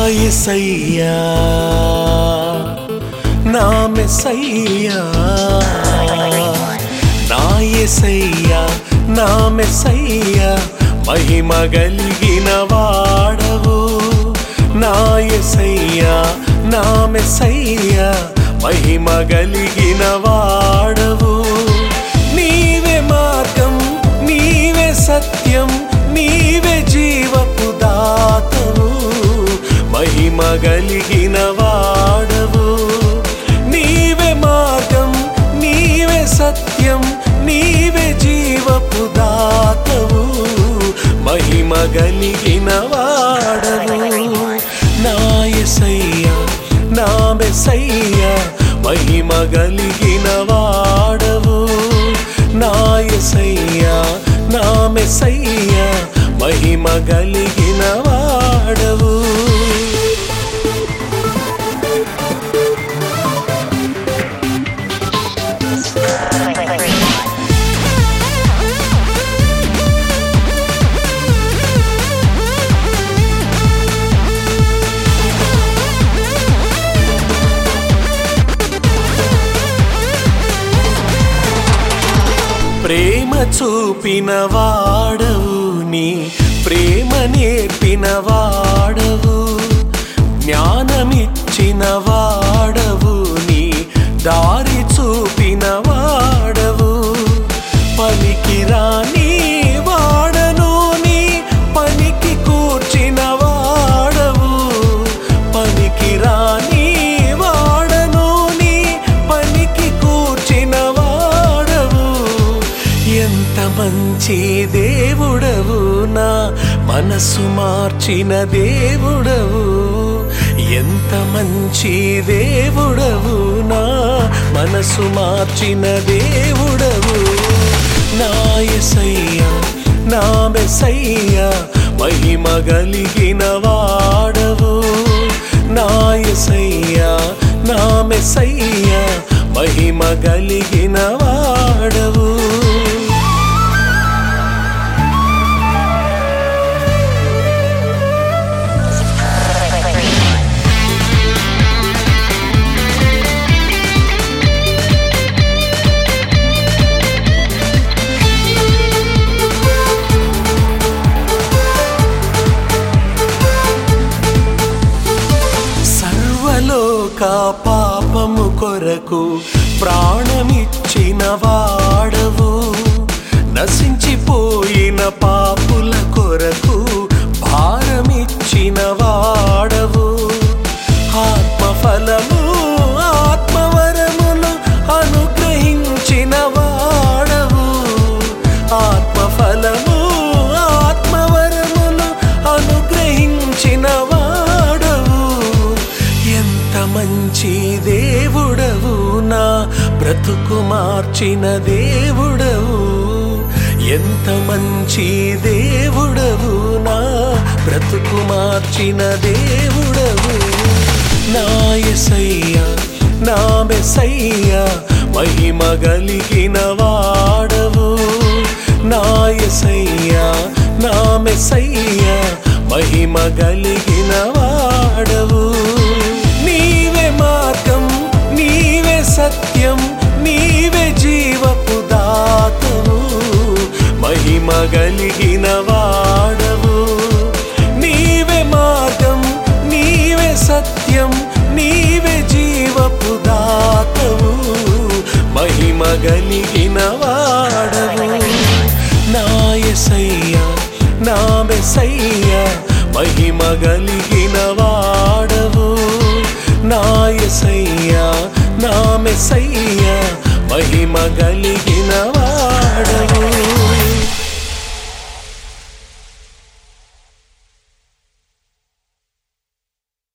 యేసయ్యా నా మెస్సయ్యా నా యేసయ్యా నా మెస్సయ్యా మహిమ కలిగిన వాడవు నా యేసయ్యా నా మెస్సయ్యా మహిమ కలిగిన వాడవు నీవే మార్గం నీవే సత్యం నీవే జీవపు దాతవు మహిమ కలిగిన వాడవు నీవే మార్గం నీవే సత్యం నీవే జీవపు దాతవు మహిమ కలిగిన వాడవు నా యేసయ్యా నా మెస్సయ్యా మహిమ కలిగిన వాడవు నా యేసయ్యా నా మెస్సయ్యా మహిమ కలిగిన వాడవు ప్రేమ చూపిన వాడవు నీ ప్రేమ నేర్పిన వాడవు జ్ఞానమిచ్చిన వాడవు నీ దారి చూపిన వాడవు పనికి రాని వాడను నీ పనికి కూర్చిన వాడవు పనికి రాని వాడను నీ పనికి కూర్చిన వాడవు ఎంత మంచి దేవుడవు నా మనసు మార్చిన దేవుడవు ఎంత మంచి దేవుడవు నా మనసు మార్చిన దేవుడవు నా యేసయ్యా నా మెస్సయ్యా మహిమ కలిగిన వాడవు నా యేసయ్యా నా మెస్సయ్యా మహిమ కలిగిన వాడవు సర్వలోక పాపము కొరకు ప్రాణమిచ్చిన వాడవు నశించిపోయిన పాపుల కొరకు భారమిచ్చిన వాడవు ఆత్మఫలము ఆత్మవరములు అనుగ్రహించిన వాడవు ఆత్మఫలము ఆత్మవరములు అనుగ్రహించిన వాడవు ఎంత మంచి దేవుడవు నా బ్రతుకు మార్చిన దేవుడవు ఎంత మంచి దేవుడవు నా బ్రతుకు మార్చిన దేవుడవు నా యేసయ్యా నా మెస్సయ్యా మహిమ కలిగిన వాడవు నా యేసయ్యా నా మెస్సయ్యా మహిమ కలిగిన వాడవు నీవే మార్గం నీవే సత్యం నీవే జీవపు దాతవు మహిమ కలిగిన వాడవు నీవే మార్గం నీవే సత్యం నీవే జీవపు దాతవు మహిమ కలిగిన వాడవు నా యేసయ్యా నా మెస్సయ్యా మహిమ కలిగిన వాడవు నా యేసయ్యా నా మెస్సయ్యా మహిమ కలిగిన